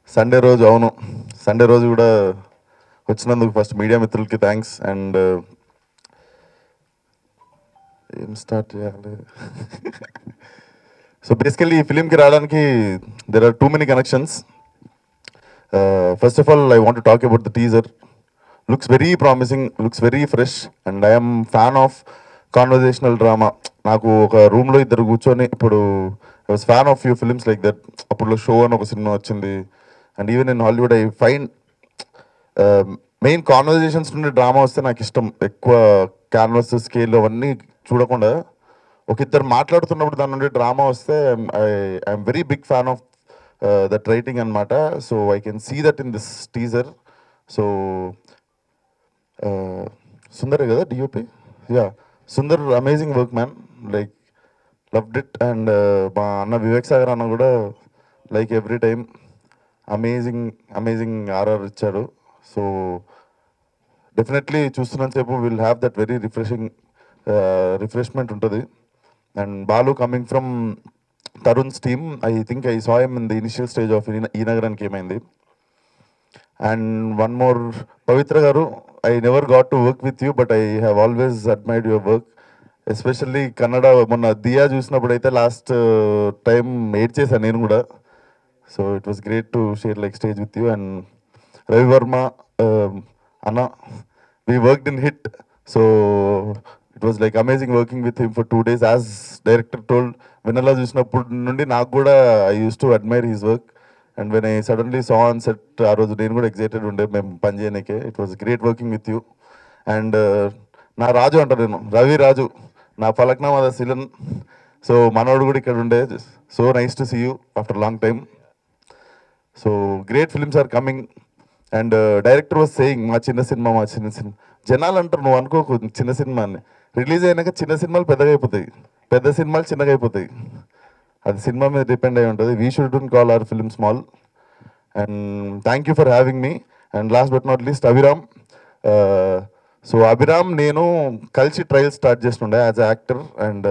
Sunday రోజు అవును Sunday రోజు కూడా వచ్చినందుకు ఫస్ట్ మీడియా మిత్రులకి థ్యాంక్స్ అండ్ ఏం స్టార్ట్ చేయాలి సో బేసికల్లీ ఈ ఫిలింకి రావడానికి there are too many connections first of all I want talk about the teaser looks very promising looks very fresh and I'm fan of conversational drama నాకు ఒక రూమ్లో ఇద్దరు కూర్చొని ఇప్పుడు I was fan of few films like that అప్పుడు show అని ఒక సినిమా వచ్చింది and even in Hollywood I fine main conversations నుండి డ్రామా వస్తే నాకు ఇష్టం ఎక్కువ క్యాన్వస్ స్కేల్ అవన్నీ చూడకుండా ఒక ఇద్దరు మాట్లాడుతున్నప్పుడు దాని నుండి డ్రామా వస్తే I'm very big fan of that writing అనమాట so I can see that in this teaser so సుందరే కదా DOP yeah Sundar amazing work man like loved it and మా అన్న వివేక్ సాగర్ అన్న కూడా like every time amazing amazing RR ఇచ్చాడు so definitely చూస్తున్నంతసేపు will have that very refreshing refreshment ఉంటుంది and Balu coming from Tarun's team I think I saw him in the initial stage of ఈ నగరానికి ఏమైంది and one more Pavitra garu I never got to work with you but I have always admired your work especially Kannada మొన్న దియా చూసినప్పుడు అయితే last time ఏడ్ చేశాను నేను కూడా so it was great to share like stage with you and Ravi Varma అన్న we worked in hit so it was like amazing working with him for two days as director told వెనలా చూసినప్పుడు నుండి నాకు కూడా I used to admire his work and when I suddenly saw on set ఆ రోజు నేను కూడా excited ఉండే మేము పని చేయడానికే it was great working with you and నా రాజు అంటారు నేను రవి రాజు నా ఫలక్నామా సిలన్ సో మనోడు కూడా ఇక్కడ ఉండే so nice to see you after long time so great films are coming and director was saying మా చిన్న సినిమా మా చిన్న సినిమా జనాలు అంటారు నువ్వు అనుకోకు చిన్న సినిమా అని రిలీజ్ అయినాక చిన్న సినిమాలు పెద్దగా అయిపోతాయి పెద్ద సినిమాలు చిన్నగా అయిపోతాయి అది సినిమా మీద డిపెండ్ అయి ఉంటుంది we should call our film small and thank you for having me and last but not least Abhiram so Abhiram నేను కలిసి ట్రయల్ స్టార్ట్ చేస్తుండే as a actor and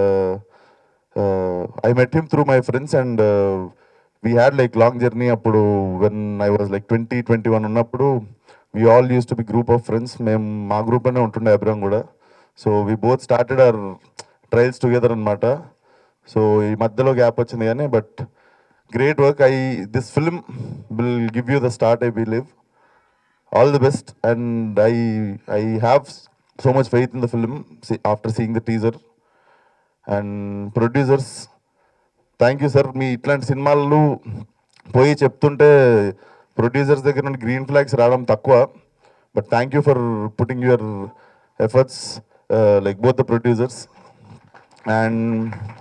I met him through my friends and we had like long journey అప్పుడు when I was like twenty twenty one ఉన్నప్పుడు we all used to be group of friends మేము మా గ్రూప్లోనే ఉంటుండే అభిరామ్ కూడా so we both started our trials together అనమాట so ఈ మధ్యలో గ్యాప్ వచ్చింది కానీ but great work I this film will give you the start I believe all the best and I I have so much faith in the film after seeing the teaser and producers thank you sir మీ ఇట్లాంటి సినిమాలు పోయి చెప్తుంటే producers దగ్గర నుండి green flags రావడం తక్కువ but thank you for putting your efforts like both the producers and